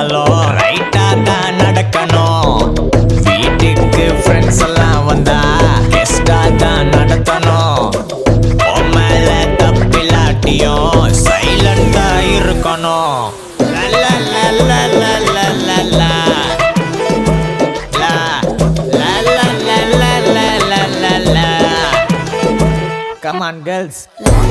வந்தாலும் ரைட்டா தான் நடக்கணும் வீட்டுக்கு ஃப்ரெண்ட்ஸ் எல்லாம் வந்தா கெஸ்டா தான் நடத்தணும் உன் மேல தப்பிலாட்டியும் சைலண்டா இருக்கணும் லா, லா, லா, லா, லா, லா, லா. லா, லா, லா, லா, லா, லா, லா, லா, லா. Come on, girls.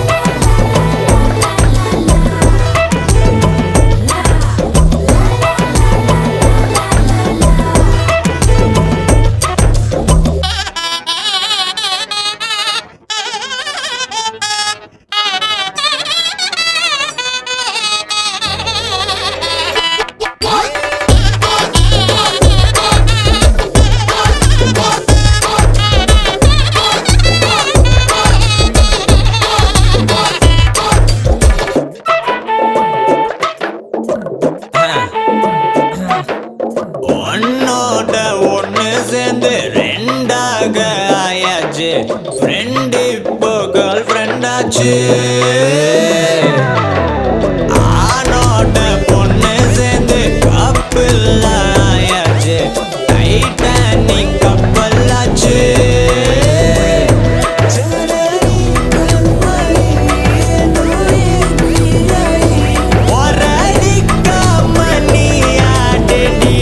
ஒன்னோட ஒண்ணு சேர்ந்து ரெண்டாக ஆயாச்சு ஃப்ரெண்ட் இப்போ கேர்ள் ஃப்ரெண்டாச்சு ஆணோட பொண்ணு சேர்ந்து கப்பிள் ஆயாச்சு டைட்டானிக் கப்பலாச்சு ஒரடிக்காம நீ ஆடுடி.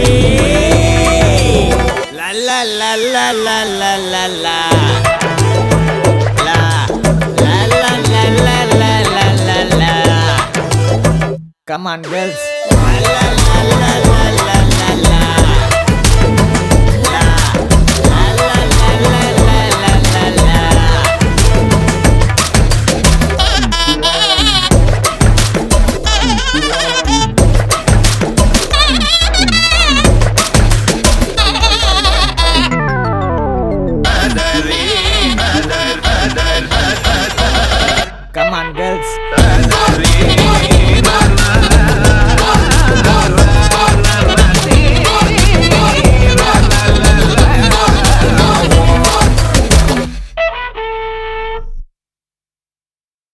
லா, லா, லா, லா, லா, லா, லா, லா. லா, லா, லா, லா, லா, லா, லா, லா, லா. Come on, girls. La, la, la, la, la, la, la, la. La, la, la, la, la, la, la, la, la. Come on, girls.